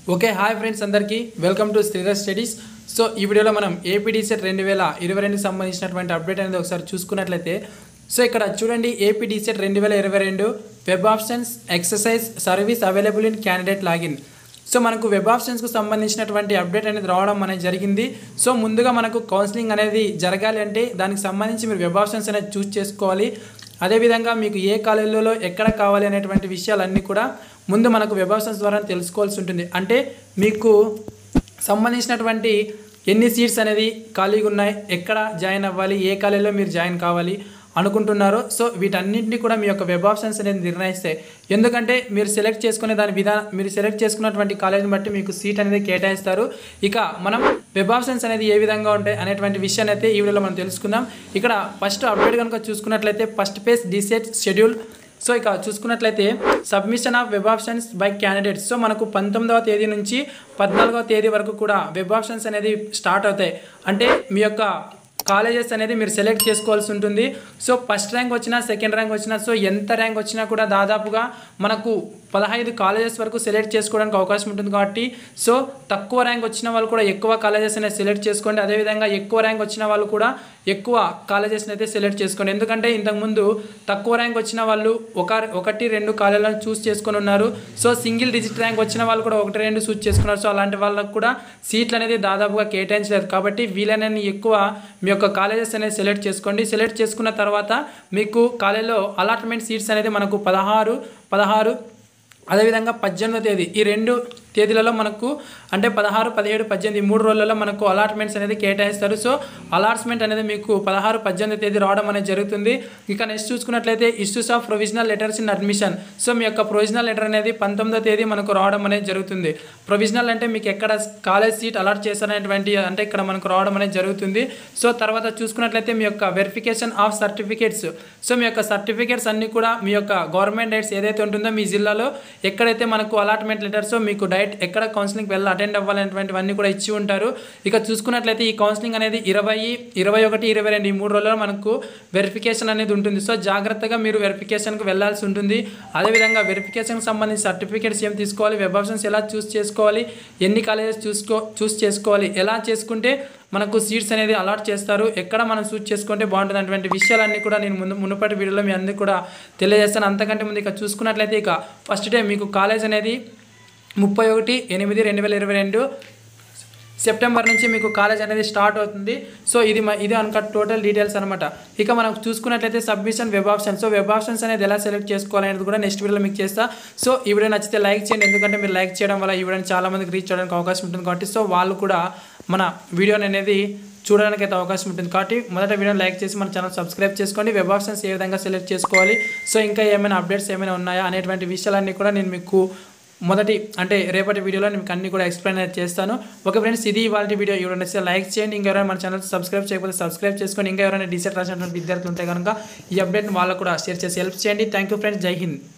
okay hi friends అందరికీ welcome to Sriras studies so ఈ వీడియోలో మనం ఏపీడీసెట్ రెండు వేల ఇరవై రెండు సంబంధించినటువంటి అప్డేట్ అనేది ఒకసారి చూసుకున్నట్లయితే సో ఇక్కడ చూడండి ఏపీడీసెట్ రెండు వేల ఇరవై రెండు web options exercise service available in candidate login so మనకు వెబ్ ఆప్షన్స్కు సంబంధించినటువంటి అప్డేట్ అనేది రావడం అనేది జరిగింది సో ముందుగా మనకు కౌన్సిలింగ్ అనేది జరగాలి అంటే దానికి సంబంధించి మీరు వెబ్ ఆప్షన్స్ అనేది చూస్ చేసుకోవాలి అదేవిధంగా మీకు ఏ కాలేజీలలో ఎక్కడ కావాలి అనేటువంటి విషయాలన్నీ కూడా ముందు మనకు వెబ్ ఆప్షన్స్ ద్వారా తెలుసుకోవాల్సి ఉంటుంది అంటే మీకు సంబంధించినటువంటి ఎన్ని సీట్స్ అనేది ఖాళీగా ఉన్నాయి ఎక్కడ జాయిన్ అవ్వాలి ఏ కాలేజీలో మీరు జాయిన్ కావాలి అనుకుంటున్నారో సో వీటన్నింటినీ కూడా మీ యొక్క వెబ్ ఆప్షన్స్ అనేది నిర్ణయిస్తాయి ఎందుకంటే మీరు సెలెక్ట్ చేసుకునే దాని విధానం మీరు సెలెక్ట్ చేసుకున్నటువంటి కాలేజీని బట్టి మీకు సీట్ అనేది కేటాయిస్తారు ఇక మనం వెబ్ ఆప్షన్స్ అనేది ఏ విధంగా ఉంటాయి అనేటువంటి విషయాన్ని అయితే ఈ వీడియోలో మనం తెలుసుకుందాం ఇక్కడ ఫస్ట్ అప్డేట్ కనుక చూసుకున్నట్లయితే ఫస్ట్ పేజ్ డిసెట్ షెడ్యూల్ సో ఇక చూసుకున్నట్లయితే submission of web options by candidates so మనకు పంతొమ్మిదవ తేదీ నుంచి పద్నాలుగవ తేదీ వరకు కూడా వెబ్ ఆప్షన్స్ అనేది స్టార్ట్ అవుతాయి అంటే మీ యొక్క కాలేజెస్ అనేది మీరు సెలెక్ట్ చేసుకోవాల్సి ఉంటుంది సో ఫస్ట్ ర్యాంక్ వచ్చినా సెకండ్ ర్యాంక్ వచ్చినా సో ఎంత ర్యాంక్ వచ్చినా కూడా దాదాపుగా మనకు పదహైదు కాలేజెస్ వరకు సెలెక్ట్ చేసుకోవడానికి అవకాశం ఉంటుంది కాబట్టి సో తక్కువ ర్యాంక్ వచ్చిన వాళ్ళు కూడా ఎక్కువ కాలేజెస్ అనేది సెలెక్ట్ చేసుకోండి అదేవిధంగా ఎక్కువ ర్యాంక్ వచ్చిన వాళ్ళు కూడా ఎక్కువ కాలేజెస్ని అయితే సెలెక్ట్ చేసుకోండి ఎందుకంటే ఇంతకుముందు తక్కువ ర్యాంక్ వచ్చిన వాళ్ళు ఒక ఒకటి రెండు కాలేజీలను చూస్ చేసుకొని ఉన్నారు సో సింగిల్ డిజిట్ ర్యాంక్ వచ్చిన వాళ్ళు కూడా ఒకటి రెండు చూస్ చేసుకున్నారు సో అలాంటి వాళ్ళకు కూడా సీట్లు అనేది దాదాపుగా కేటాయించలేదు కాబట్టి వీలైనన్ని ఎక్కువ మీ యొక్క కాలేజెస్ అనేది సెలెక్ట్ చేసుకోండి సెలెక్ట్ చేసుకున్న తర్వాత మీకు కాలేజీలో అలాట్మెంట్ సీట్స్ అనేది మనకు పదహారు పదహారు అదేవిధంగా పద్దెనిమిదో తేదీ ఈ రెండు తేదీలలో మనకు అంటే పదహారు పదిహేడు పద్దెనిమిది ఈ మూడు రోజులలో మనకు అలాట్మెంట్స్ అనేది కేటాయిస్తారు సో అలాట్మెంట్ అనేది మీకు పదహారు పద్దెనిమిది తేదీ రావడం అనేది జరుగుతుంది ఇక నెక్స్ట్ చూసుకున్నట్లయితే issues of provisional letters in admission so మీ యొక్క ప్రొవిజనల్ లెటర్ అనేది పంతొమ్మిదో తేదీ మనకు రావడం అనేది జరుగుతుంది ప్రొవిజనల్ అంటే మీకు ఎక్కడ కాలేజ్ సీట్ అలాట్ చేశారనేటువంటి అంటే ఇక్కడ మనకు రావడం అనేది జరుగుతుంది సో తర్వాత చూసుకున్నట్లయితే మీ యొక్క వెరిఫికేషన్ ఆఫ్ సర్టిఫికేట్స్ సో మీ యొక్క సర్టిఫికేట్స్ అన్నీ కూడా మీ యొక్క గవర్నమెంట్ డేట్స్ ఏదైతే ఉంటుందో మీ జిల్లాలో ఎక్కడైతే మనకు అలాట్మెంట్ లెటర్స్ మీకు డైరెక్ట్ ఎక్కడ కౌన్సిలింగ్ వెళ్ళి అటెండ్ అవ్వాలనేటువంటివన్నీ కూడా ఇచ్చి ఉంటారు ఇక చూసుకున్నట్లయితే ఈ కౌన్సిలింగ్ అనేది ఇరవై ఇరవై ఒకటి ఇరవై రెండు ఈ మూడు రోజుల్లో మనకు వెరిఫికేషన్ అనేది ఉంటుంది సో జాగ్రత్తగా మీరు వెరిఫికేషన్కి వెళ్ళాల్సి ఉంటుంది అదేవిధంగా వెరిఫికేషన్కి సంబంధించి సర్టిఫికేట్స్ ఏం తీసుకోవాలి వెబ్ ఆప్షన్స్ ఎలా చూస్ చేసుకోవాలి ఎన్ని కాలేజెస్ చూసుకో చూస్ చేసుకోవాలి ఎలా చేసుకుంటే మనకు సీట్స్ అనేది అలాట్ చేస్తారు ఎక్కడ మనం చూస్ చేసుకుంటే బాగుంటుంది అటువంటి విషయాలన్నీ కూడా నేను ముందు మునుపటి వీడియోలో మీ అందరికీ కూడా తెలియజేస్తాను అంతకంటే ముందు ఇక చూసుకున్నట్లయితే ఇక ఫస్ట్ డే మీకు కాలేజ్ అనేది ముప్పై ఒకటి ఎనిమిది రెండు వేల ఇరవై రెండు సెప్టెంబర్ నుంచి మీకు కాలేజ్ అనేది స్టార్ట్ అవుతుంది సో ఇది మ- ఇది అనక టోటల్ డీటెయిల్స్ అనమాట ఇక మనం చూసుకున్నట్లయితే submission web option so web options అనేది ఎలా సెలెక్ట్ చేసుకోవాలనేది కూడా నెక్స్ట్ వీడియోలో మీకు చేస్తా సో ఈ వీడియో నచ్చితే లైక్ చేయండి ఎందుకంటే మీరు లైక్ చేయడం వల్ల ఈ వీడియోని చాలా మందికి రీచ్ అవ్వడానికి అవకాశం ఉంటుంది కాబట్టి సో వాళ్ళు కూడా మన వీడియోని అనేది చూడడానికి అయితే అవకాశం ఉంటుంది కాబట్టి మొదట వీడియోని లైక్ చేసి మన ఛానల్ సబ్స్క్రైబ్ చేసుకోండి వెబ్ ఆప్షన్స్ ఏ విధంగా సెలెక్ట్ చేసుకోవాలి సో ఇంకా ఏమైనా అప్డేట్స్ ఏమైనా ఉన్నాయా అనేటువంటి విషయాలన్నీ కూడా నేను మీకు మొదటి అంటే రేపటి వీడియోలో నేను మీకు అన్ని కూడా ఎక్స్ప్లెయిన్ అయితే చేస్తాను ఓకే ఫ్రెండ్స్ ఇది ఇవాళ వీడియో ఎవరైనా నచ్చితే లైక్ చేయండి ఇంకా ఎవరైనా మన ఛానల్ సబ్స్క్రైబ్ చేయకపోతే సబ్స్క్రైబ్ చేసుకొని ఇంకా ఎవరైనా డిసెట్ రాసినటువంటి విద్యార్థులు ఉంటే కనుక ఈ అప్డేట్ని వాళ్ళకు కూడా షేర్ చేసి హెల్ప్ చేయండి థ్యాంక్ యూ ఫ్రెండ్స్ జై హింద్